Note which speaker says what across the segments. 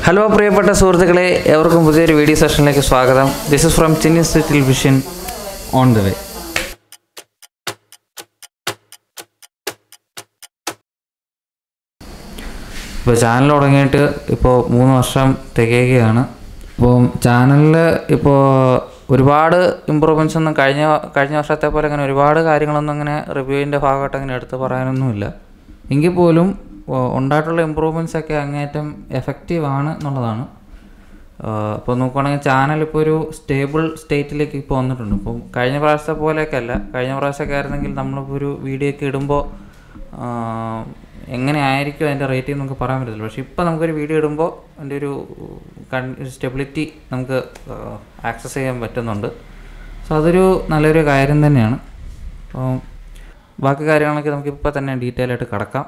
Speaker 1: Hello പ്രിയപ്പെട്ട സുഹൃത്തുക്കളെ എവർക്കും പുതിയൊരു വീഡിയോ സെഷനിലേക്ക് സ്വാഗതം this is from Chinni's little vision on the way ഇപ്പോൾ ചാനൽ തുടങ്ങിയിട്ട് ഇപ്പോൾ മൂന്ന് വർഷം തികയുകയാണ് ഇപ്പോൾ ചാനലിൽ ഇപ്പോൾ ഒരുപാട് ഇമ്പ്രൂവ്മെൻറ്റ്സ് ഒന്നും കഴിഞ്ഞ കഴിഞ്ഞ വർഷത്തെ പോലെ അങ്ങനെ ഒരുപാട് കാര്യങ്ങളൊന്നും അങ്ങനെ റിവ്യൂവിൻ്റെ ഭാഗമായിട്ട് അങ്ങനെ എടുത്ത് പറയാനൊന്നുമില്ല എങ്കിൽ പോലും ഓ- ഉണ്ടായിട്ടുള്ള ഇമ്പ്രൂവ്മെൻറ്റ്സ് ഒക്കെ അങ്ങേയറ്റം എഫക്റ്റീവ് ആണ് എന്നുള്ളതാണ് ഇപ്പോൾ നോക്കുവാണെങ്കിൽ ചാനൽ ഇപ്പോൾ ഒരു സ്റ്റേബിൾ സ്റ്റേറ്റിലേക്ക് ഇപ്പോൾ വന്നിട്ടുണ്ട് ഇപ്പം കഴിഞ്ഞ പ്രാവശ്യത്തെ പോലെയൊക്കെ അല്ല കഴിഞ്ഞ പ്രാവശ്യമൊക്കെ ആയിരുന്നെങ്കിൽ നമ്മളിപ്പോൾ ഒരു വീഡിയോ ഒക്കെ ഇടുമ്പോൾ എങ്ങനെ ആയിരിക്കും അതിൻ്റെ റേറ്റിംഗ് നമുക്ക് പറയാൻ പറ്റത്തില്ല പക്ഷേ ഇപ്പോൾ നമുക്കൊരു വീഡിയോ ഇടുമ്പോൾ അതിൻ്റെ ഒരു സ്റ്റെബിലിറ്റി നമുക്ക് ആക്സസ് ചെയ്യാൻ പറ്റുന്നുണ്ട് സോ അതൊരു നല്ലൊരു കാര്യം തന്നെയാണ് അപ്പോൾ ബാക്കി കാര്യങ്ങളൊക്കെ നമുക്ക് ഇപ്പോൾ തന്നെ ഡീറ്റെയിൽ ആയിട്ട് കിടക്കാം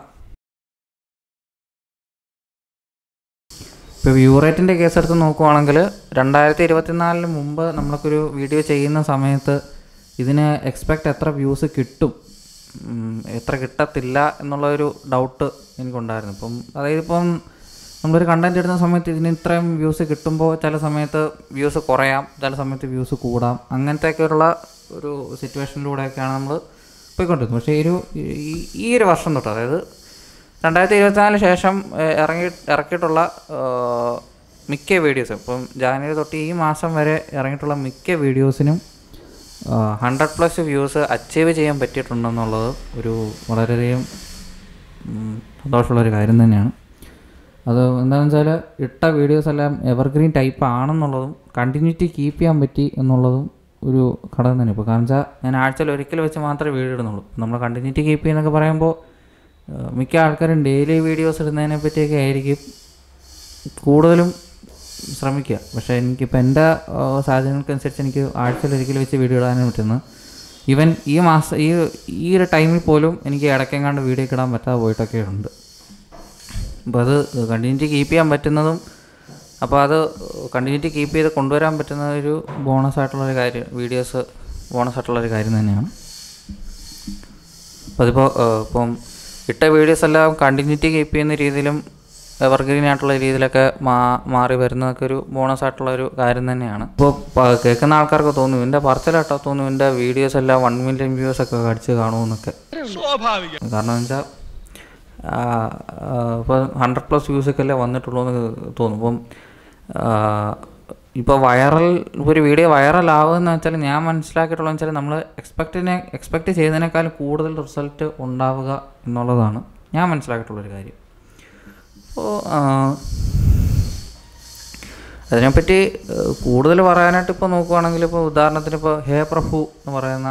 Speaker 1: ഇപ്പോൾ വ്യൂ റേറ്റിൻ്റെ കേസ് എടുത്ത് നോക്കുവാണെങ്കിൽ രണ്ടായിരത്തി ഇരുപത്തിനാലിന് മുമ്പ് നമ്മൾക്കൊരു വീഡിയോ ചെയ്യുന്ന സമയത്ത് ഇതിന് എക്സ്പെക്റ്റ് എത്ര വ്യൂസ് കിട്ടും ഉം, എത്ര കിട്ടത്തില്ല എന്നുള്ളൊരു ഡൗട്ട് എനിക്കുണ്ടായിരുന്നു ഇപ്പം അതായത് ഇപ്പം നമ്മളൊരു കണ്ടൻറ് ഇടുന്ന സമയത്ത് ഇതിന് ഇത്രയും വ്യൂസ് കിട്ടുമ്പോൾ ചില സമയത്ത് വ്യൂസ് കുറയാം ചില സമയത്ത് വ്യൂസ് കൂടാം അങ്ങനത്തെയൊക്കെയുള്ള ഒരു സിറ്റുവേഷനിലൂടെയൊക്കെയാണ് നമ്മൾ പോയിക്കൊണ്ടിരുന്നത് പക്ഷേ ഈ ഒരു ഈ- ഈ ഒരു വർഷം തൊട്ട് അതായത് രണ്ടായിരത്തി ഇരുപത്തിനാലിന് ശേഷം ഏഹ്, ഇറങ്ങി ഇറക്കിയിട്ടുള്ള ഏഹ്, മിക്ക വീഡിയോസും ഇപ്പം ജാനുവരി തൊട്ട് ഈ മാസം വരെ ഇറങ്ങിയിട്ടുള്ള മിക്ക വീഡിയോസിനും ഹൺഡ്രഡ് പ്ലസ് വ്യൂസ് അച്ചീവ് ചെയ്യാൻ പറ്റിയിട്ടുണ്ടെന്നുള്ളത് ഒരു വളരെയധികം ഉം, സന്തോഷമുള്ളൊരു കാര്യം തന്നെയാണ് അത് എന്താണെന്ന് വെച്ചാൽ ഇട്ട വീഡിയോസ് എല്ലാം എവർഗ്രീൻ ടൈപ്പ് ആണെന്നുള്ളതും കണ്ടിന്യൂറ്റി കീപ്പ് ചെയ്യാൻ പറ്റി എന്നുള്ളതും ഒരു ഘടകം തന്നെ ഇപ്പോൾ കാരണം വെച്ചാൽ ഞാൻ ആഴ്ചയിൽ ഒരിക്കൽ വെച്ച് മാത്രമേ വീഡിയോ ഇടുന്നുള്ളൂ നമ്മൾ കണ്ടിന്യൂറ്റി കീപ്പ് ചെയ്യുന്നൊക്കെ പറയുമ്പോൾ ഏഹ്, മിക്ക ആൾക്കാരും ഡെയിലി വീഡിയോസ് ഇടുന്നതിനെ പറ്റിയൊക്കെ ആയിരിക്കും കൂടുതലും ശ്രമിക്കുക പക്ഷേ എനിക്കിപ്പോൾ എൻ്റെ ഏഹ്, സാഹചര്യങ്ങൾക്കനുസരിച്ച് എനിക്ക് ആഴ്ചയിൽ ഒരിക്കൽ വെച്ച് വീഡിയോ ഇടാനും പറ്റുന്നു ഈവൻ ഈ മാസം ഈ ഈ ഒരു ടൈമിൽ പോലും എനിക്ക് ഇടയ്ക്കെങ്ങാണ്ട് വീഡിയോ ഒക്കെ ഇടാൻ പറ്റാതെ പോയിട്ടൊക്കെ ഉണ്ട് അപ്പോൾ അത് കണ്ടിന്യൂറ്റി കീപ്പ് ചെയ്യാൻ പറ്റുന്നതും അപ്പോൾ അത് കണ്ടിന്യൂറ്റി കീപ്പ് ചെയ്ത് കൊണ്ടുവരാൻ പറ്റുന്ന ഒരു ബോണസ് ആയിട്ടുള്ളൊരു കാര്യം വീഡിയോസ് ബോണസ് ആയിട്ടുള്ളൊരു കാര്യം തന്നെയാണ് അപ്പോൾ അതിപ്പോൾ ഏഹ്, ഇപ്പം ഇട്ട വീഡിയോസ് എല്ലാം കണ്ടിന്യൂറ്റി കീപ്പ് ചെയ്യുന്ന രീതിയിലും എവർഗ്രീൻ ആയിട്ടുള്ള രീതിയിലൊക്കെ മാ മാറി വരുന്നതൊക്കെ ഒരു ബോണസ് ആയിട്ടുള്ള ഒരു കാര്യം തന്നെയാണ് ഇപ്പോൾ പ- കേൾക്കുന്ന ആൾക്കാർക്ക് തോന്നും ഇവൻ്റെ പറച്ചിലാട്ടോ തോന്നും ഇവൻ്റെ വീഡിയോസ് എല്ലാം വൺ മില്യൺ വ്യൂസ് ഒക്കെ അടിച്ച് കാണുമെന്നൊക്കെ കാരണം എന്ന് വെച്ചാൽ ഇപ്പോൾ ഹൺഡ്രഡ് പ്ലസ് വ്യൂസ് ഒക്കെ അല്ലേ വന്നിട്ടുള്ളൂ എന്ന് തോന്നും ഇപ്പം ഇപ്പോൾ വൈറൽ ഒരു വീഡിയോ വൈറൽ ആവുമെന്ന് വെച്ചാൽ ഞാൻ മനസ്സിലാക്കിയിട്ടുള്ളതെന്ന് വെച്ചാൽ നമ്മൾ എക്സ്പെക്റ്റിനെ എക്സ്പെക്റ്റ് ചെയ്യുന്നതിനേക്കാൾ കൂടുതൽ റിസൾട്ട് ഉണ്ടാവുക എന്നുള്ളതാണ് ഞാൻ മനസ്സിലാക്കിയിട്ടുള്ളൊരു കാര്യം അപ്പോൾ അതിനെപ്പറ്റി ഏഹ്, കൂടുതൽ പറയാനായിട്ട് ഇപ്പോൾ നോക്കുവാണെങ്കിൽ ഇപ്പോൾ ഉദാഹരണത്തിന് ഇപ്പോൾ ഹേ പ്രഭു എന്ന് പറയുന്ന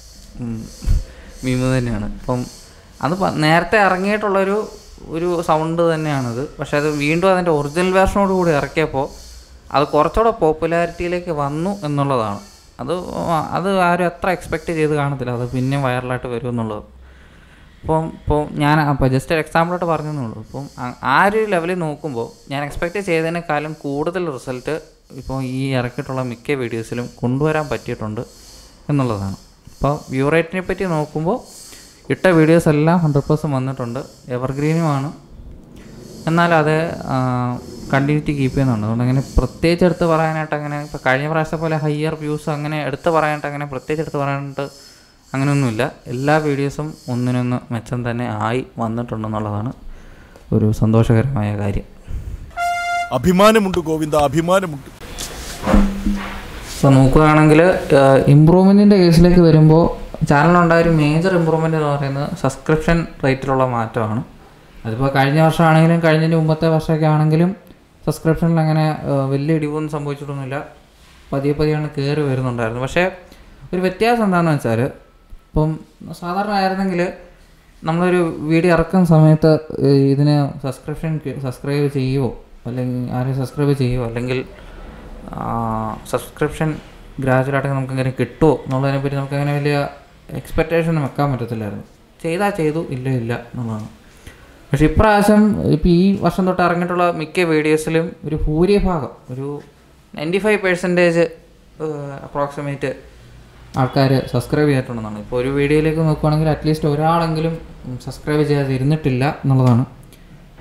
Speaker 1: മീമ് തന്നെയാണ് ഇപ്പം അത് പ- നേരത്തെ ഇറങ്ങിയിട്ടുള്ളൊരു ഒരു സൗണ്ട് തന്നെയാണത് പക്ഷേ അത് വീണ്ടും അതിൻ്റെ ഒറിജിനൽ വേർഷനോട് കൂടി ഇറക്കിയപ്പോൾ അത് കുറച്ചുകൂടെ പോപ്പുലാരിറ്റിയിലേക്ക് വന്നു എന്നുള്ളതാണ് അത് ആ- അത് ആരും എത്ര എക്സ്പെക്റ്റ് ചെയ്ത് കാണത്തില്ല അത് പിന്നെയും വൈറലായിട്ട് വരും എന്നുള്ളത് ഇപ്പം ഇപ്പോൾ ഞാൻ അപ്പോൾ ജസ്റ്റ് ഒരു എക്സാമ്പിളായിട്ട് പറഞ്ഞെന്നുള്ളൂ ഇപ്പം ആ- ആ ഒരു ലെവലിൽ നോക്കുമ്പോൾ ഞാൻ എക്സ്പെക്റ്റ് ചെയ്തതിനേക്കാളും കൂടുതൽ റിസൾട്ട് ഇപ്പോൾ ഈ ഇറക്കിയിട്ടുള്ള മിക്ക വീഡിയോസിലും കൊണ്ടുവരാൻ പറ്റിയിട്ടുണ്ട് എന്നുള്ളതാണ് ഇപ്പോൾ വ്യൂ റേറ്റിനെ പറ്റി നോക്കുമ്പോൾ ഇട്ട വീഡിയോസ് എല്ലാം ഹൺഡ്രഡ് പെർസെൻറ്റ് വന്നിട്ടുണ്ട് എവർഗ്രീനുമാണ് എന്നാൽ അത് കണ്ടിന്യൂറ്റി കീപ്പ് ചെയ്യുന്നുണ്ട് അതുകൊണ്ട് അങ്ങനെ പ്രത്യേകിച്ച് എടുത്ത് പറയാനായിട്ട് അങ്ങനെ ഇപ്പോൾ കഴിഞ്ഞ പ്രാവശ്യത്തെ പോലെ ഹയ്യർ വ്യൂസ് അങ്ങനെ എടുത്ത് പറയാനായിട്ട് അങ്ങനെ പ്രത്യേകിച്ച് എടുത്ത് പറയാനായിട്ട് അങ്ങനെയൊന്നുമില്ല എല്ലാ വീഡിയോസും ഒന്നിനൊന്ന് മെച്ചം തന്നെ ആയി വന്നിട്ടുണ്ടെന്നുള്ളതാണ് ഒരു സന്തോഷകരമായ കാര്യം
Speaker 2: അഭിമാനമുണ്ട് ഗോവിന്ദ അഭിമാനമുണ്ട്
Speaker 1: ഇപ്പോൾ നോക്കുകയാണെങ്കിൽ ഇമ്പ്രൂവ്മെൻറ്റിൻ്റെ കേസിലേക്ക് വരുമ്പോൾ ചാനലിനുണ്ടായ ഒരു മേജർ ഇമ്പ്രൂവ്മെൻ്റ് എന്ന് പറയുന്നത് സബ്സ്ക്രിപ്ഷൻ റേറ്റിലുള്ള മാറ്റമാണ് അതിപ്പോൾ കഴിഞ്ഞ വർഷമാണെങ്കിലും കഴിഞ്ഞതിന് മുമ്പത്തെ വർഷമൊക്കെ ആണെങ്കിലും സബ്സ്ക്രിപ്ഷനിൽ അങ്ങനെ ഏഹ്, വലിയ ഇടിവൊന്നും സംഭവിച്ചിട്ടൊന്നുമില്ല പതിയെ പതിയാണ് കയറി വരുന്നുണ്ടായിരുന്നു പക്ഷേ ഒരു വ്യത്യാസം എന്താണെന്ന് വെച്ചാൽ ഇപ്പം സാധാരണ ആയിരുന്നെങ്കിൽ നമ്മളൊരു വീഡിയോ ഇറക്കുന്ന സമയത്ത് ഏഹ്, ഇതിന് സബ്സ്ക്രിപ്ഷൻ സബ്സ്ക്രൈബ് ചെയ്യുമോ അല്ലെങ്കിൽ ആരെയും സബ്സ്ക്രൈബ് ചെയ്യുമോ അല്ലെങ്കിൽ സബ്സ്ക്രിപ്ഷൻ ഗ്രാജുവലായിട്ട് നമുക്ക് അങ്ങനെ കിട്ടുമോ എന്നുള്ളതിനെ പറ്റി നമുക്ക് അങ്ങനെ വലിയ എക്സ്പെക്റ്റേഷൻ വെക്കാൻ പറ്റത്തില്ലായിരുന്നു ചെയ്താൽ ചെയ്തു ഇല്ല ഇല്ല എന്നുള്ളതാണ് പക്ഷേ ഇപ്രാവശ്യം ഇപ്പോൾ ഈ വർഷം തൊട്ട് ഇറങ്ങിയിട്ടുള്ള മിക്ക വീഡിയോസിലും ഒരു ഭൂരിഭാഗം ഒരു നയൻറ്റി ഫൈവ് പെർസെൻറ്റേജ് അപ്രോക്സിമേറ്റ് ആൾക്കാർ സബ്സ്ക്രൈബ് ചെയ്തിട്ടുണ്ടെന്നാണ് ഇപ്പോൾ ഒരു വീഡിയോയിലേക്ക് നോക്കുവാണെങ്കിൽ അറ്റ്ലീസ്റ്റ് ഒരാളെങ്കിലും സബ്സ്ക്രൈബ് ചെയ്യാതെ ഇരുന്നിട്ടില്ല എന്നുള്ളതാണ്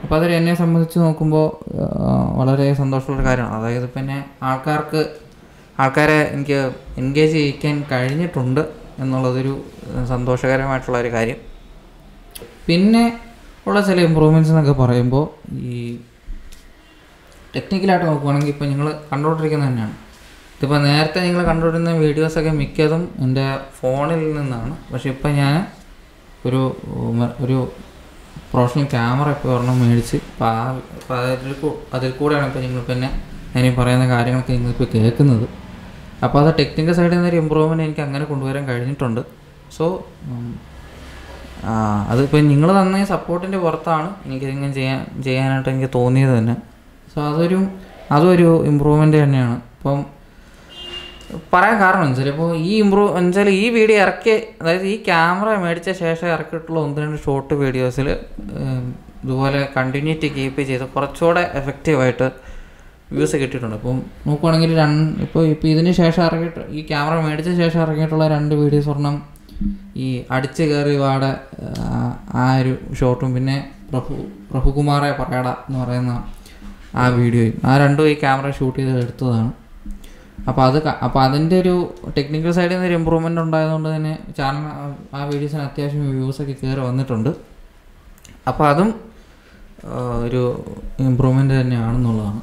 Speaker 1: അപ്പോൾ അതൊരു എന്നെ സംബന്ധിച്ച് നോക്കുമ്പോൾ വളരെ സന്തോഷമുള്ളൊരു കാര്യമാണ് അതായത് പിന്നെ ആൾക്കാർക്ക് ആൾക്കാരെ എനിക്ക് എൻഗേജ് ചെയ്യിക്കാൻ കഴിഞ്ഞിട്ടുണ്ട് എന്നുള്ളതൊരു ഏഹ്, സന്തോഷകരമായിട്ടുള്ള ഒരു കാര്യം പിന്നെ ഉള്ള ചില ഇമ്പ്രൂവ്മെൻറ്റ്സ് എന്നൊക്കെ പറയുമ്പോൾ ഈ ടെക്നിക്കലായിട്ട് നോക്കുവാണെങ്കിൽ ഇപ്പോൾ നിങ്ങൾ കണ്ടുകൊണ്ടിരിക്കുന്നത് തന്നെയാണ് ഇതിപ്പോൾ നേരത്തെ നിങ്ങൾ കണ്ടുകൊണ്ടിരുന്ന വീഡിയോസൊക്കെ മിക്കതും എൻ്റെ ഫോണിൽ നിന്നാണ് പക്ഷെ ഇപ്പം ഞാൻ ഒരു ഉം, ഒരു പ്രൊഫഷണൽ ക്യാമറ ഇപ്പോൾ ഒരെണ്ണം മേടിച്ച് അപ്പോൾ ആ അപ്പോൾ അതിൽ കൂ- അതിൽ കൂടെയാണ് ഇപ്പോൾ നിങ്ങൾ പിന്നെ ഞാൻ ഈ പറയുന്ന കാര്യങ്ങളൊക്കെ നിങ്ങളിപ്പോൾ കേൾക്കുന്നത് അപ്പോൾ അത് ടെക്നിക്കൽ സൈഡിൽ നിന്നൊരു ഇമ്പ്രൂവ്മെൻറ്റ് എനിക്ക് അങ്ങനെ കൊണ്ടുവരാൻ കഴിഞ്ഞിട്ടുണ്ട് സോ അതിപ്പോൾ നിങ്ങൾ തന്ന ഈ സപ്പോർട്ടിൻ്റെ പുറത്താണ് എനിക്കിതിങ്ങനെ ചെയ്യാൻ ചെയ്യാനായിട്ട് എനിക്ക് തോന്നിയത് തന്നെ സോ അതൊരു അതൊരു ഇമ്പ്രൂവ്മെൻ്റ് തന്നെയാണ് ഇപ്പം പറയാൻ കാരണം വെച്ചാൽ ഇപ്പോൾ ഈ ഇമ്പ്രൂവ് എന്നുവെച്ചാൽ ഈ വീഡിയോ ഇറക്കി അതായത് ഈ ക്യാമറ മേടിച്ച ശേഷം ഇറക്കിയിട്ടുള്ള ഒന്ന് രണ്ട് ഷോർട്ട് വീഡിയോസിൽ ഇതുപോലെ കണ്ടിന്യൂറ്റി കീപ്പ് ചെയ്ത് കുറച്ചുകൂടെ എഫക്റ്റീവായിട്ട് വ്യൂസ് കിട്ടിയിട്ടുണ്ട് അപ്പം നോക്കുവാണെങ്കിൽ രണ്ട് ഇപ്പോൾ ഇപ്പോൾ ഇതിന് ശേഷം ഇറങ്ങിയിട്ട് ഈ ക്യാമറ മേടിച്ച ശേഷം ഇറങ്ങിയിട്ടുള്ള രണ്ട് വീഡിയോസ് ഒരെണ്ണം ഈ അടിച്ച് കയറി വാട ആ, ആ ഒരു ഷോട്ടും പിന്നെ പ്രഭു പ്രഭുകുമാറെ പറയട എന്ന് പറയുന്ന ആ വീഡിയോയും ആ രണ്ടും ഈ ക്യാമറ ഷൂട്ട് ചെയ്ത് എടുത്തതാണ് അപ്പോൾ അത് ക- അപ്പോൾ അതിൻ്റെ ഒരു ടെക്നിക്കൽ സൈഡിൽ നിന്ന് ഒരു ഇമ്പ്രൂവ്മെൻ്റ് ഉണ്ടായതുകൊണ്ട് തന്നെ ചാനൽ ആ വീഡിയോസിന് അത്യാവശ്യം വ്യൂസൊക്കെ കയറി വന്നിട്ടുണ്ട് അപ്പോൾ അതും ആ, ഒരു ഇമ്പ്രൂവ്മെൻ്റ് തന്നെയാണെന്നുള്ളതാണ്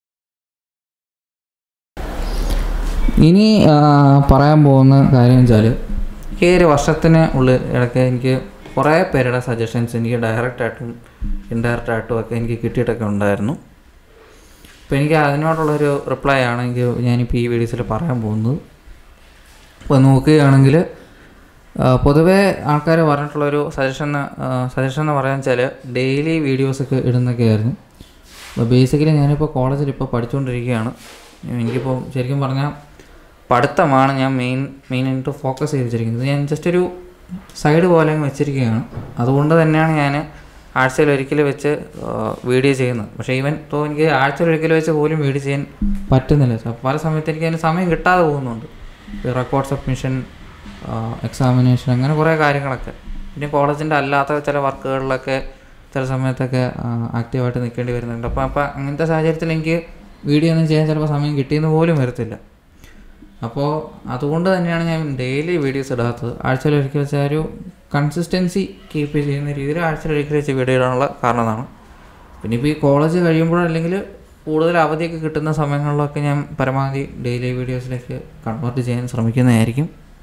Speaker 1: ഇനി ആ, പറയാൻ പോകുന്ന കാര്യം വെച്ചാൽ ഈ ഒരു വർഷത്തിന് ഉള്ളിൽ ഇടയ്ക്ക് എനിക്ക് കുറേ പേരുടെ സജഷൻസ് എനിക്ക് ഡയറക്റ്റായിട്ടും ഇൻഡയറക്റ്റായിട്ടും ഒക്കെ എനിക്ക് കിട്ടിയിട്ടൊക്കെ ഉണ്ടായിരുന്നു അപ്പോൾ എനിക്ക് അതിനോടുള്ളൊരു റിപ്ലൈ ആണ് എനിക്ക് ഞാനിപ്പോൾ ഈ വീഡിയോസിൽ പറയാൻ പോകുന്നത് ഇപ്പോൾ നോക്കുകയാണെങ്കിൽ ആ, പൊതുവേ ആൾക്കാർ പറഞ്ഞിട്ടുള്ളൊരു സജഷൻ സജഷൻ എന്ന് പറയാൻ വെച്ചാൽ ഡെയിലി വീഡിയോസൊക്കെ ഇടുന്നൊക്കെ ആയിരുന്നു അപ്പോൾ ബേസിക്കലി ഞാനിപ്പോൾ കോളേജിൽ ഇപ്പോൾ പഠിച്ചുകൊണ്ടിരിക്കുകയാണ് എനിക്കിപ്പോൾ ശരിക്കും പറഞ്ഞാൽ പഠിത്തമാണ് ഞാൻ മെയിൻ മെയിനായിട്ട് ഫോക്കസ് ചെയ്ത് വെച്ചിരിക്കുന്നത് ഞാൻ ജസ്റ്റ് ഒരു സൈഡ് പോലെ അങ്ങ് വെച്ചിരിക്കുകയാണ് അതുകൊണ്ട് തന്നെയാണ് ഞാൻ ആഴ്ചയിൽ ഒരിക്കൽ വെച്ച് വീഡിയോ ചെയ്യുന്നത് പക്ഷേ ഈവൻ ഇപ്പോൾ എനിക്ക് ആഴ്ചയിൽ ഒരിക്കൽ വെച്ച് പോലും വീഡിയോ ചെയ്യാൻ പറ്റുന്നില്ല സോ പല സമയത്ത് എനിക്ക് അതിന് സമയം കിട്ടാതെ പോകുന്നുണ്ട് ഈ റെക്കോർഡ് സബ്മിഷൻ എക്സാമിനേഷൻ അങ്ങനെ കുറേ കാര്യങ്ങളൊക്കെ പിന്നെ കോളേജിൻ്റെ അല്ലാത്ത ചില വർക്കുകളിലൊക്കെ ചില സമയത്തൊക്കെ ആക്റ്റീവായിട്ട് നിൽക്കേണ്ടി വരുന്നുണ്ട് അപ്പോൾ അപ്പോൾ അങ്ങനത്തെ സാഹചര്യത്തിൽ എനിക്ക് വീഡിയോ ഒന്നും ചെയ്യാൻ ചിലപ്പോൾ സമയം കിട്ടിയെന്ന് പോലും വരത്തില്ല അപ്പോൾ അതുകൊണ്ട് തന്നെയാണ് ഞാൻ ഡെയിലി വീഡിയോസ് ഇടാത്തത് ആഴ്ചയിൽ ഒരിക്കൽ വെച്ചാൽ ഒരു കൺസിസ്റ്റൻസി കീപ്പ് ചെയ്യുന്ന രീതിയിൽ ആഴ്ചയിൽ ഒരിക്കൽ വെച്ച് വീഡിയോ ഇടാനുള്ള കാരണം അതാണ് പിന്നെ ഇപ്പോൾ ഈ കോളേജ് കഴിയുമ്പോൾ അല്ലെങ്കിൽ കൂടുതൽ അവധിയൊക്കെ കിട്ടുന്ന സമയങ്ങളിലൊക്കെ ഞാൻ പരമാവധി ഡെയിലി വീഡിയോസിലേക്ക് കൺവേർട്ട് ചെയ്യാൻ ശ്രമിക്കുന്നതായിരിക്കും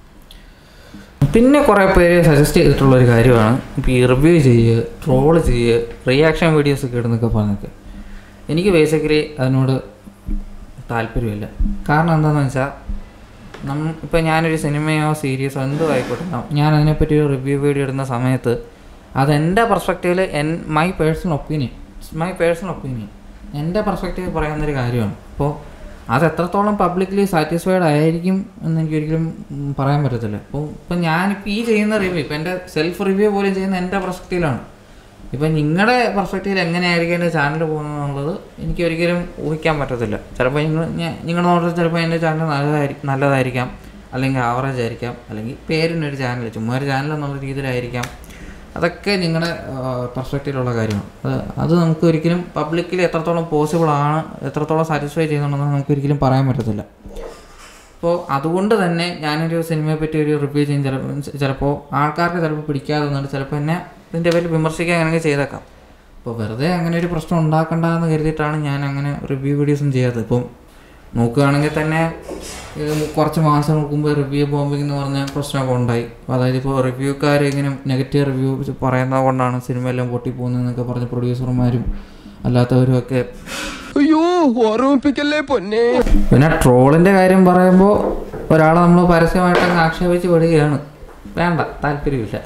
Speaker 1: പിന്നെ കുറേ പേര് സജസ്റ്റ് ചെയ്തിട്ടുള്ള ഒരു കാര്യമാണ് ഇപ്പോൾ ഈ റിവ്യൂ ചെയ്യുക ട്രോൾ ചെയ്യുക റിയാക്ഷൻ വീഡിയോസ് ഒക്കെ ഇടുന്നൊക്കെ പറഞ്ഞൊക്കെ എനിക്ക് ബേസിക്കലി അതിനോട് താല്പര്യമില്ല കാരണം എന്താണെന്ന് വെച്ചാൽ നമ്മ ഇപ്പോൾ ഞാനൊരു സിനിമയോ സീരീസോ എന്തോ ആയിക്കോട്ടെ ന- ഞാൻ അതിനെപ്പറ്റി ഒരു റിവ്യൂ വീഡിയോ ഇടുന്ന സമയത്ത് അതെൻ്റെ പെർസ്പെക്റ്റീവിൽ in my personal opinion my personal opinion എൻ്റെ പെർസ്പെക്റ്റീവ് പറയുന്നൊരു കാര്യമാണ് അപ്പോൾ അത് എത്രത്തോളം പബ്ലിക്കലി സാറ്റിസ്ഫൈഡ് ആയിരിക്കും എന്ന് എനിക്ക് ഒരിക്കലും ഉം, പറയാൻ പറ്റത്തില്ല അപ്പോൾ ഇപ്പം ഞാനിപ്പോൾ ഈ ചെയ്യുന്ന റിവ്യൂ ഇപ്പം എൻ്റെ സെൽഫ് റിവ്യൂ പോലും ചെയ്യുന്ന എൻ്റെ പെർസ്പെക്റ്റീവിലാണ് ഇപ്പം നിങ്ങളുടെ പെർസ്പെക്റ്റീവിൽ എങ്ങനെയായിരിക്കും എൻ്റെ ചാനൽ പോകുന്നത് എന്നുള്ളത് എനിക്ക് ഒരിക്കലും ഊഹിക്കാൻ പറ്റത്തില്ല ചിലപ്പോൾ നിങ്ങൾ നിങ്ങളുടെ നോട്ടത്തിൽ ചിലപ്പോൾ എൻ്റെ ചാനൽ നല്ലതായിരിക്കും നല്ലതായിരിക്കാം അല്ലെങ്കിൽ ആവറേജ് ആയിരിക്കാം അല്ലെങ്കിൽ പേരിനൊരു ചാനൽ ചുമ്മാ ഒരു ചാനൽ എന്നുള്ള രീതിയിലായിരിക്കാം അതൊക്കെ നിങ്ങളുടെ പെർസ്പെക്റ്റീവിലുള്ള കാര്യമാണ് അത് അത് നമുക്ക് ഒരിക്കലും പബ്ലിക്കിൽ എത്രത്തോളം പോസിബിൾ ആണ് എത്രത്തോളം സാറ്റിസ്ഫൈ ചെയ്യുന്നുണ്ടെന്ന് നമുക്ക് ഒരിക്കലും പറയാൻ പറ്റത്തില്ല അപ്പോൾ അതുകൊണ്ട് തന്നെ ഞാനൊരു സിനിമയെ പറ്റി ഒരു റിവ്യൂ ചെയ്യും ചിലപ്പോൾ ചിലപ്പോൾ ആൾക്കാർക്ക് ചിലപ്പോൾ പിടിക്കാതെ വന്നിട്ട് ചിലപ്പോൾ എന്നെ ഇതിൻ്റെ പേരിൽ വിമർശിക്കാൻ അങ്ങനെയൊക്കെ ചെയ്തേക്കാം അപ്പോൾ വെറുതെ അങ്ങനെ ഒരു പ്രശ്നം ഉണ്ടാക്കണ്ട എന്ന് കരുതിയിട്ടാണ് ഞാൻ അങ്ങനെ റിവ്യൂ വീഡിയോസും ചെയ്യാത്തത് ഇപ്പം നോക്കുകയാണെങ്കിൽ തന്നെ ഇത് കുറച്ച് മാസങ്ങൾക്ക് മുമ്പ് റിവ്യൂ ബോംബിംഗ് എന്ന് പറഞ്ഞ പ്രശ്നമൊക്കെ ഉണ്ടായി അതായത് ഇപ്പോൾ റിവ്യൂക്കാർ ഇങ്ങനെ നെഗറ്റീവ് റിവ്യൂ പറയുന്നത് കൊണ്ടാണ് സിനിമ എല്ലാം പൊട്ടിപ്പോകുന്നതെന്നൊക്കെ പറഞ്ഞ് പ്രൊഡ്യൂസർമാരും അല്ലാത്തവരും ഒക്കെ
Speaker 3: അയ്യോ ഓർമ്മിപ്പിക്കല്ലേ പൊന്നെ
Speaker 1: പിന്നെ ട്രോളിൻ്റെ കാര്യം പറയുമ്പോൾ ഒരാളെ നമ്മൾ പരസ്യമായിട്ട് അങ്ങ് ആക്ഷേപിച്ച് വിടുകയാണ് വേണ്ട താല്പര്യമില്ല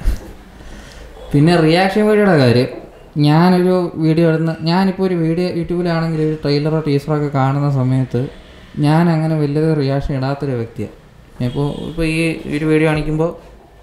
Speaker 1: പിന്നെ റിയാക്ഷൻ വീഡിയോയുടെ കാര്യം ഞാനൊരു വീഡിയോ ഇടുന്ന ഞാനിപ്പോൾ ഒരു വീഡിയോ യൂട്യൂബിലാണെങ്കിൽ ഒരു ട്രെയിലറോ ടീസറോ ഒക്കെ കാണുന്ന സമയത്ത് ഞാൻ അങ്ങനെ വലിയൊരു റിയാക്ഷൻ ഇടാത്തൊരു വ്യക്തിയാണ് ഇപ്പോൾ ഇപ്പോൾ ഈ ഒരു വീഡിയോ കാണിക്കുമ്പോൾ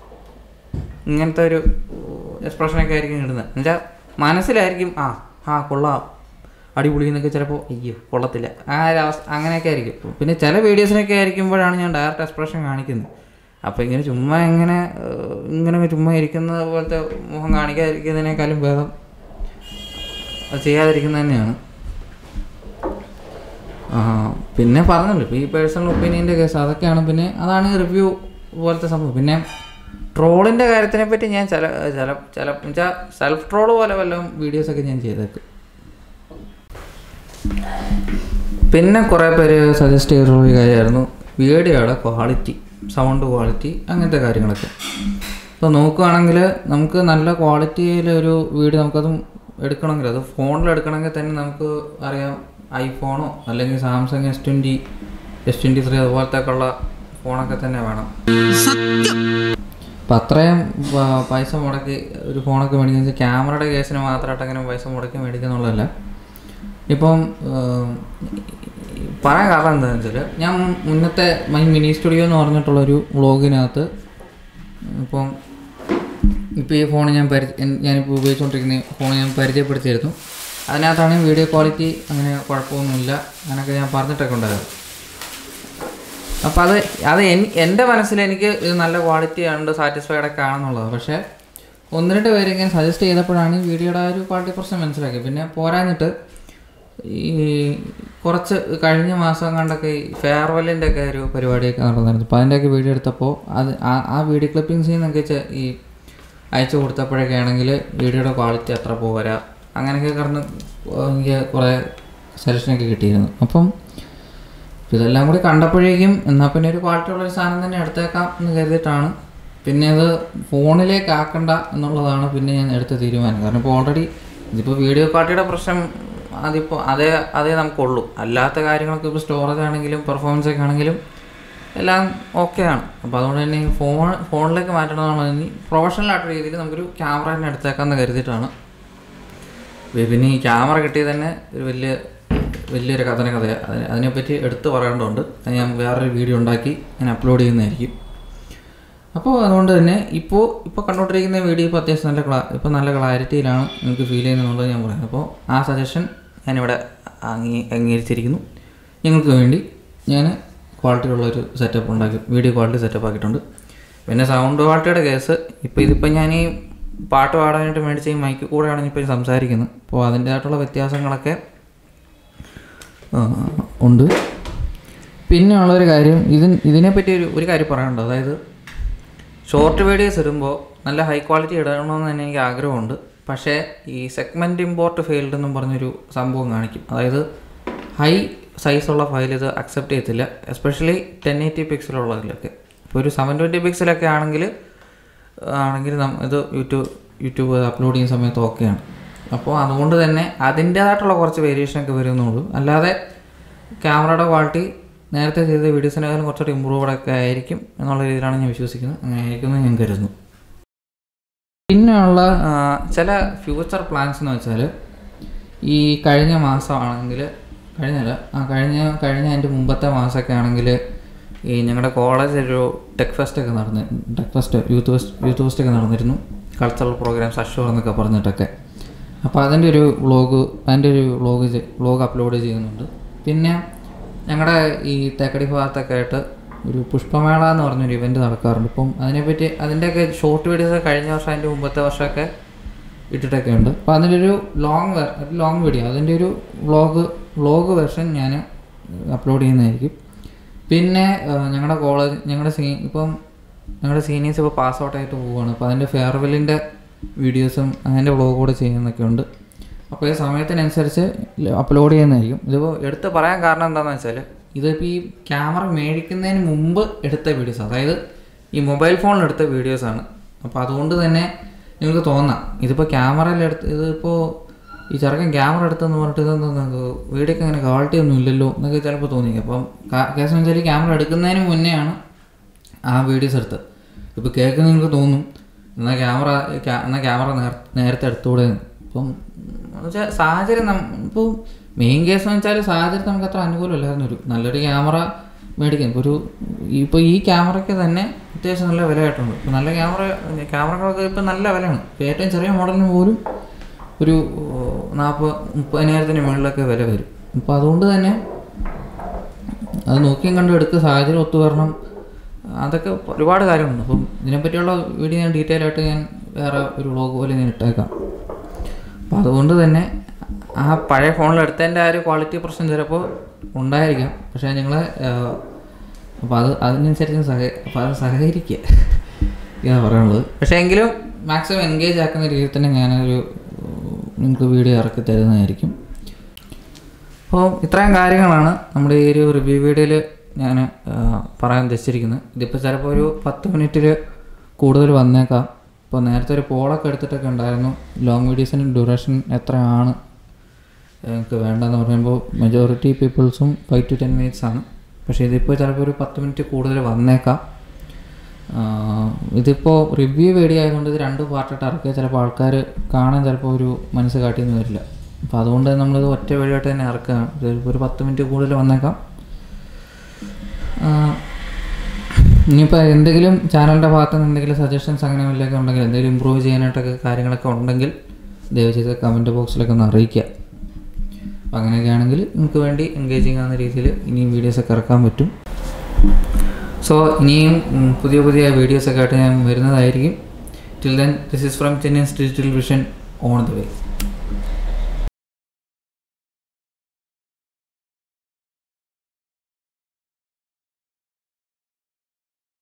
Speaker 1: ഇങ്ങനത്തെ ഒരു എക്സ്പ്രഷനൊക്കെ ആയിരിക്കും ഇടുന്നത് എന്നുവെച്ചാൽ മനസ്സിലായിരിക്കും ആ ആ കൊള്ളാം അടിപൊളി എന്നൊക്കെ ചിലപ്പോൾ അയ്യോ കൊള്ളത്തില്ല ആ ഒരു അവസ്ഥ അങ്ങനെയൊക്കെ ആയിരിക്കും പിന്നെ ചില വീഡിയോസിനൊക്കെ ആയിരിക്കുമ്പോഴാണ് ഞാൻ ഡയറക്റ്റ് എക്സ്പ്രഷൻ കാണിക്കുന്നത് അപ്പോൾ ഇങ്ങനെ ചുമ്മാ ഇങ്ങനെ ഏഹ്, ഇങ്ങനെ ചുമ്മാ ഇരിക്കുന്ന പോലത്തെ മുഖം കാണിക്കാതിരിക്കുന്നതിനേക്കാളും ഭേദം അത് ചെയ്യാതിരിക്കുന്നത് തന്നെയാണ് ആ, പിന്നെ പറഞ്ഞല്ലോ ഇപ്പോൾ ഈ പേഴ്സണൽ ഒപ്പീനിയൻ്റെ കേസ് അതൊക്കെയാണ് പിന്നെ അതാണ് റിവ്യൂ പോലത്തെ സംഭവം പിന്നെ ട്രോളിൻ്റെ കാര്യത്തിനെ പറ്റി ഞാൻ ചില ചില ചില വെച്ചാൽ സെൽഫ് ട്രോൾ പോലെ വല്ലതും വീഡിയോസൊക്കെ ഞാൻ ചെയ്തേക്കും പിന്നെ കുറേ പേര് സജസ്റ്റ് ചെയ്തിട്ടുള്ള ഒരു കാര്യമായിരുന്നു വീഡിയോയുടെ ക്വാളിറ്റി സൗണ്ട് ക്വാളിറ്റി അങ്ങനത്തെ കാര്യങ്ങളൊക്കെ ഇപ്പോൾ നോക്കുകയാണെങ്കിൽ നമുക്ക് നല്ല ക്വാളിറ്റിയിൽ ഒരു വീഡിയോ നമുക്കതും എടുക്കണമെങ്കിൽ അത് ഫോണിൽ എടുക്കണമെങ്കിൽ തന്നെ നമുക്ക് അറിയാം ഐഫോണോ അല്ലെങ്കിൽ Samsung S twenty S twenty three അതുപോലത്തെ ഉള്ള ഫോണൊക്കെ തന്നെ വേണം അപ്പം അത്രയും പ- പൈസ മുടക്കി ഒരു ഫോണൊക്കെ മേടിക്കുന്നത് ക്യാമറയുടെ കേസിന് മാത്രമായിട്ട് അങ്ങനെ പൈസ മുടക്കി മേടിക്കുന്നുള്ളതല്ല ഇപ്പം ഏം, പറയാൻ കാരണം എന്താണെന്ന് വെച്ചാൽ ഞാൻ മുന്നത്തെ മൈ മിനി സ്റ്റുഡിയോ എന്ന് പറഞ്ഞിട്ടുള്ളൊരു വ്ളോഗിനകത്ത് ഇപ്പം ഇപ്പോൾ ഈ ഫോൺ ഞാൻ പരി എൻ- ഞാനിപ്പോൾ ഉപയോഗിച്ചുകൊണ്ടിരിക്കുന്ന ഫോൺ ഞാൻ പരിചയപ്പെടുത്തിയിരുന്നു അതിനകത്താണ് വീഡിയോ ക്വാളിറ്റി അങ്ങനെ കുഴപ്പമൊന്നുമില്ല അങ്ങനെയൊക്കെ ഞാൻ പറഞ്ഞിട്ടൊക്കെ ഉണ്ടായിരുന്നു അപ്പോൾ അത് അത് എൻ- എൻ്റെ മനസ്സിൽ എനിക്ക് ഇത് നല്ല ക്വാളിറ്റി ഉണ്ട് സാറ്റിസ്ഫൈഡ് ഒക്കെ ആണെന്നുള്ളത് പക്ഷേ ഒന്ന് രണ്ട് പേര് ഇങ്ങനെ സജസ്റ്റ് ചെയ്തപ്പോഴാണ് ഈ വീഡിയോയുടെ ആ ഒരു ക്വാളിറ്റി പ്രശ്നം മനസ്സിലാക്കി പിന്നെ പോരാഞ്ഞിട്ട് ഈ കുറച്ച് കഴിഞ്ഞ മാസം കണ്ടൊക്കെ ഈ ഫെയർവെല്ലിൻ്റെ ഒക്കെ ഒരു പരിപാടിയൊക്കെ നടന്നായിരുന്നു അപ്പോൾ അതിൻ്റെയൊക്കെ വീഡിയോ എടുത്തപ്പോൾ അത് ആ ആ വീഡിയോ ക്ലിപ്പിങ്സിൽ നിന്നൊക്കെ ചെ- ഈ അയച്ചു കൊടുത്തപ്പോഴൊക്കെ ആണെങ്കിൽ വീഡിയോയുടെ ക്വാളിറ്റി അത്ര പോരാ അങ്ങനെയൊക്കെ കിടന്ന് എനിക്ക് കുറേ സജഷനൊക്കെ കിട്ടിയിരുന്നു അപ്പം ഇതെല്ലാം കൂടി കണ്ടപ്പോഴേക്കും എന്നാൽ പിന്നെ ഒരു ക്വാളിറ്റി ഉള്ള ഒരു സാധനം തന്നെ എടുത്തേക്കാം എന്ന് കരുതിയിട്ടാണ് പിന്നെ അത് ഫോണിലേക്ക് ആക്കണ്ട എന്നുള്ളതാണ് പിന്നെ ഞാൻ എടുത്ത തീരുമാനം കാരണം ഇപ്പോൾ ഓൾറെഡി ഇതിപ്പോൾ വീഡിയോ ക്വാളിറ്റിയുടെ പ്രശ്നം അതിപ്പോൾ അതേ അതേ നമുക്കുള്ളൂ അല്ലാത്ത കാര്യങ്ങളൊക്കെ ഇപ്പോൾ സ്റ്റോറേജ് ആണെങ്കിലും പെർഫോമൻസ് ഒക്കെ ആണെങ്കിലും എല്ലാം ഓക്കെയാണ് അപ്പോൾ അതുകൊണ്ട് തന്നെ ഈ ഫോൺ ഫോണിലേക്ക് മാറ്റണമെന്നാണ് ഇനി പ്രൊഫഷണൽ ആയിട്ടുള്ള രീതിയിൽ നമുക്കൊരു ക്യാമറ തന്നെ എടുത്തേക്കാമെന്ന് കരുതിയിട്ടാണ് പിന്നെ ഈ ക്യാമറ കിട്ടിയത് തന്നെ ഒരു വലിയ വലിയൊരു കഥന കഥയാണ് അതിനെ അതിനെപ്പറ്റി എടുത്ത് പറയേണ്ടതുണ്ട് അത് ഞാൻ വേറൊരു വീഡിയോ ഉണ്ടാക്കി ഞാൻ അപ്ലോഡ് ചെയ്യുന്നതായിരിക്കും അപ്പോൾ അതുകൊണ്ട് തന്നെ ഇപ്പോൾ ഇപ്പോൾ കണ്ടുകൊണ്ടിരിക്കുന്ന വീഡിയോ ഇപ്പോൾ അത്യാവശ്യം നല്ല ക്ലാ ഇപ്പോൾ നല്ല ക്ലാരിറ്റിയിലാണ് നിങ്ങൾക്ക് ഫീൽ ചെയ്യുന്നതെന്നുള്ളത് ഞാൻ പറയുന്നത് അപ്പോൾ ആ സജഷൻ ഞാനിവിടെ അംഗീ അംഗീകരിച്ചിരിക്കുന്നു ഞങ്ങൾക്ക് വേണ്ടി ഞാൻ ക്വാളിറ്റി ഉള്ളൊരു സെറ്റപ്പ് ഉണ്ടാക്കി വീഡിയോ ക്വാളിറ്റി സെറ്റപ്പ് ആക്കിയിട്ടുണ്ട് പിന്നെ സൗണ്ട് ക്വാളിറ്റിയുടെ കേസ് ഇപ്പോൾ ഇതിപ്പോൾ ഞാൻ ഈ പാട്ട് പാടാനായിട്ട് മേടിച്ച ഈ മൈക്ക് കൂടെയാണ് ഇപ്പോൾ ഈ സംസാരിക്കുന്നത് അപ്പോൾ അതിൻ്റേതായിട്ടുള്ള വ്യത്യാസങ്ങളൊക്കെ ആ, ഉണ്ട് പിന്നെ ഉള്ളൊരു കാര്യം ഇതിന് ഇതിനെപ്പറ്റി ഒരു ഒരു കാര്യം പറയാനുണ്ട് അതായത് ഷോർട്ട് വീഡിയോസ് ഇടുമ്പോൾ നല്ല ഹൈ ക്വാളിറ്റി ഇടണമെന്ന് തന്നെ എനിക്ക് ആഗ്രഹമുണ്ട് പക്ഷേ ഈ സെഗ്മെൻറ്റ് ഇമ്പോർട്ട് ഫെയിൽഡ് എന്നും പറഞ്ഞൊരു സംഭവം കാണിക്കും അതായത് ഹൈ സൈസുള്ള ഫയൽ ഇത് അക്സെപ്റ്റ് ചെയ്യത്തില്ല എസ്പെഷ്യലി ടെൻ എയ്റ്റി പിക്സലുള്ളതിലൊക്കെ ഇപ്പോൾ ഒരു സെവൻ ട്വൻറ്റി പിക്സലൊക്കെ ആണെങ്കിൽ ആണെങ്കിൽ നം- ഇത് യൂട്യൂബ് യൂട്യൂബ് അപ്ലോഡ് ചെയ്യുന്ന സമയത്ത് ഓക്കെയാണ് അപ്പോൾ അതുകൊണ്ട് തന്നെ അതിൻ്റേതായിട്ടുള്ള കുറച്ച് വേരിയേഷനൊക്കെ വരുന്നുള്ളൂ അല്ലാതെ ക്യാമറയുടെ ക്വാളിറ്റി നേരത്തെ ചെയ്ത വീഡിയോസിനേക്കാളും കുറച്ചുകൂടി ഇമ്പ്രൂവ്ഡ് ഒക്കെ ആയിരിക്കും എന്നുള്ള രീതിയിലാണ് ഞാൻ വിശ്വസിക്കുന്നത് അങ്ങനെ ആയിരിക്കും എന്ന് ഞാൻ കരുതുന്നു പിന്നെയുള്ള ആ, ചില ഫ്യൂച്ചർ പ്ലാൻസ് എന്ന് വെച്ചാൽ ഈ കഴിഞ്ഞ മാസമാണെങ്കിൽ കഴിഞ്ഞല്ല ആ കഴിഞ്ഞ കഴിഞ്ഞ അതിൻ്റെ മുമ്പത്തെ മാസമൊക്കെ ആണെങ്കിൽ ഈ ഞങ്ങളുടെ കോളേജിൽ ഒരു ടെക് ഫെസ്റ്റ് ഒക്കെ നടന്നു tech fest youth fest youth fest ഒക്കെ നടന്നിരുന്നു കൾച്ചറൽ പ്രോഗ്രാംസ് അഷോർ എന്നൊക്കെ പറഞ്ഞിട്ടൊക്കെ അപ്പോൾ അതിൻ്റെ ഒരു വ്ളോഗ് അതിൻ്റെ ഒരു വ്ളോഗ് വ്ളോഗ് അപ്ലോഡ് ചെയ്യുന്നുണ്ട് പിന്നെ ഞങ്ങളുടെ ഈ തേക്കടി ഭാഗത്തൊക്കെ ആയിട്ട് ഒരു പുഷ്പമേള എന്ന് പറഞ്ഞൊരു ഇവൻറ്റ് നടക്കാറുണ്ട് ഇപ്പം അതിനെപ്പറ്റി അതിൻ്റെയൊക്കെ ഷോർട്ട് വീഡിയോസ് കഴിഞ്ഞ വർഷം അതിൻ്റെ മുമ്പത്തെ വർഷമൊക്കെ ഇട്ടിട്ടൊക്കെ ഉണ്ട് അപ്പോൾ അതിൻ്റെ ഒരു ലോങ് ലോങ് വീഡിയോ അതിൻ്റെ ഒരു വ്ളോഗ് വ്ളോഗ് വെർഷൻ ഞാൻ അപ്ലോഡ് ചെയ്യുന്നതായിരിക്കും പിന്നെ ഞങ്ങളുടെ കോളേജ് ഞങ്ങളുടെ സീ ഇപ്പം ഞങ്ങളുടെ സീനിയേഴ്സ് ഇപ്പോൾ പാസ് ഔട്ട് ആയിട്ട് പോവുകയാണ് അപ്പോൾ അതിൻ്റെ ഫെയർവെല്ലിൻ്റെ വീഡിയോസും അതിൻ്റെ വ്ളോഗ് കൂടെ ചെയ്യുന്നൊക്കെ ഉണ്ട് അപ്പോൾ ഈ സമയത്തിനനുസരിച്ച് അപ്ലോഡ് ചെയ്യുന്നതായിരിക്കും ഇതിപ്പോൾ എടുത്ത് പറയാൻ കാരണം എന്താണെന്ന് വെച്ചാൽ ഇതിപ്പോൾ ഈ ക്യാമറ മേടിക്കുന്നതിന് മുമ്പ് എടുത്ത വീഡിയോസ് അതായത് ഈ മൊബൈൽ ഫോണിൽ എടുത്ത വീഡിയോസാണ് അപ്പോൾ അതുകൊണ്ട് തന്നെ നിങ്ങൾക്ക് തോന്നാം ഇതിപ്പോൾ ക്യാമറയിൽ എടുത്ത് ഇതിപ്പോൾ ഈ ചെറുക്കൻ ക്യാമറ എടുത്തെന്ന് പറഞ്ഞിട്ട് ഇതെന്താ വീഡിയോക്ക് അങ്ങനെ ക്വാളിറ്റി ഒന്നും ഇല്ലല്ലോ എന്നൊക്കെ ചിലപ്പോൾ തോന്നി അപ്പം കേസ് വെച്ചാൽ ക്യാമറ എടുക്കുന്നതിന് മുന്നെയാണ് ആ വീഡിയോസ് എടുത്തത് ഇപ്പോൾ കേൾക്കുന്ന നിങ്ങൾക്ക് തോന്നും എന്നാൽ ക്യാമറ എന്നാൽ ക്യാമറ നേർ നേരത്തെ എടുത്തുകൂടെ എന്ന്. ഇപ്പം വെച്ചാൽ സാഹചര്യം നം ഇപ്പോൾ മെയിൻ കേസ് എന്ന് വെച്ചാൽ സാഹചര്യം നമുക്ക് അത്ര അനുകൂലമല്ലായിരുന്നു ഒരു നല്ലൊരു ക്യാമറ മേടിക്കാൻ ഇപ്പോൾ ഒരു ഇപ്പോൾ ഈ ക്യാമറയ്ക്ക് തന്നെ അത്യാവശ്യം നല്ല വില ആയിട്ടുണ്ട് ഇപ്പോൾ നല്ല ക്യാമറ ക്യാമറകളൊക്കെ ഇപ്പോൾ നല്ല വിലയാണ് ഇപ്പോൾ ഏറ്റവും ചെറിയ മോഡലിന് പോലും ഒരു നാൽപ്പത് മുപ്പതിനായിരത്തിന് മുകളിലൊക്കെ വില വരും അപ്പോൾ അതുകൊണ്ട് തന്നെ അത് നോക്കിയും കണ്ടും എടുത്ത് സാഹചര്യം ഒത്തു വരണം അതൊക്കെ ഒരുപാട് കാര്യങ്ങളുണ്ട് അപ്പം ഇതിനെപ്പറ്റിയുള്ള വീഡിയോ ഞാൻ ഡീറ്റെയിൽ ആയിട്ട് ഞാൻ വേറെ ഒരു വ്ളോഗ് പോലെ ഞാൻ ഇട്ടേക്കാം അപ്പം അതുകൊണ്ട് തന്നെ ആ പഴയ ഫോണിൽ എടുത്തതിൻ്റെ ആ ഒരു ക്വാളിറ്റി പ്രശ്നം ചിലപ്പോൾ ഉണ്ടായിരിക്കാം പക്ഷേ ഞങ്ങൾ അപ്പോൾ അത് അതിനനുസരിച്ച് സഹ അപ്പോൾ അത് സഹകരിക്കുക ഇതാണ് പറയാനുള്ളത് പക്ഷേ എങ്കിലും മാക്സിമം എൻഗേജ് ആക്കുന്ന രീതിയിൽ തന്നെ ഞാനൊരു നിങ്ങൾക്ക് വീഡിയോ ഇറക്കി തരുന്നതായിരിക്കും അപ്പോൾ ഇത്രയും കാര്യങ്ങളാണ് നമ്മുടെ ഈ ഒരു റിവ്യൂ വീഡിയോയിൽ ഞാൻ പറയാൻ ഉദ്ദേശിച്ചിരിക്കുന്നത് ഇതിപ്പോൾ ചിലപ്പോൾ ഒരു പത്ത് മിനിറ്റിൽ കൂടുതൽ വന്നേക്കാം ഇപ്പോൾ നേരത്തെ ഒരു പോളൊക്കെ എടുത്തിട്ടൊക്കെ ഉണ്ടായിരുന്നു ലോങ് വീഡിയോസിന് ഡ്യൂറേഷൻ എത്രയാണ് എനിക്ക് വേണ്ടതെന്ന് പറയുമ്പോൾ മെജോറിറ്റി പീപ്പിൾസും ഫൈവ് ടു ടെൻ മിനിറ്റ്സ് ആണ് പക്ഷേ ഇതിപ്പോൾ ചിലപ്പോൾ ഒരു പത്ത് മിനിറ്റ് കൂടുതൽ വന്നേക്കാം ആഹ് ഇതിപ്പോൾ റിവ്യൂ വീഡിയോ ആയതുകൊണ്ട് ഇത് രണ്ട് പാർട്ടായിട്ട് ഇറക്കിയാൽ ചിലപ്പോൾ ആൾക്കാർ കാണാൻ ചിലപ്പോൾ ഒരു മനസ്സ് കാട്ടിയെന്ന് വരില്ല അപ്പോൾ അതുകൊണ്ട് നമ്മളിത് ഒറ്റ വഴിയായിട്ട് തന്നെ ഇറക്കുകയാണ് ചിലപ്പോൾ ഒരു പത്ത് മിനിറ്റ് കൂടുതൽ വന്നേക്കാം ആഹ് ഇനിയിപ്പോൾ എന്തെങ്കിലും ചാനലിൻ്റെ ഭാഗത്ത് നിന്ന് എന്തെങ്കിലും സജഷൻസ് അങ്ങനെ വല്ലതൊക്കെ ഉണ്ടെങ്കിൽ എന്തെങ്കിലും ഇമ്പ്രൂവ് ചെയ്യാനായിട്ടൊക്കെ കാര്യങ്ങളൊക്കെ ഉണ്ടെങ്കിൽ ദയവ് ചെയ്ത് കമൻറ്റ് ബോക്സിലൊക്കെ ഒന്ന് അറിയിക്കുക അപ്പോൾ അങ്ങനെയൊക്കെ ആണെങ്കിൽ നിങ്ങൾക്ക് വേണ്ടി എൻഗേജിങ് ആവുന്ന രീതിയിൽ ഇനിയും വീഡിയോസൊക്കെ ഇറക്കാൻ പറ്റും സോ ഇനിയും ഉം, പുതിയ പുതിയ വീഡിയോസൊക്കെ ആയിട്ട് ഞാൻ വരുന്നതായിരിക്കും till then this is from Chennai's digital vision on the way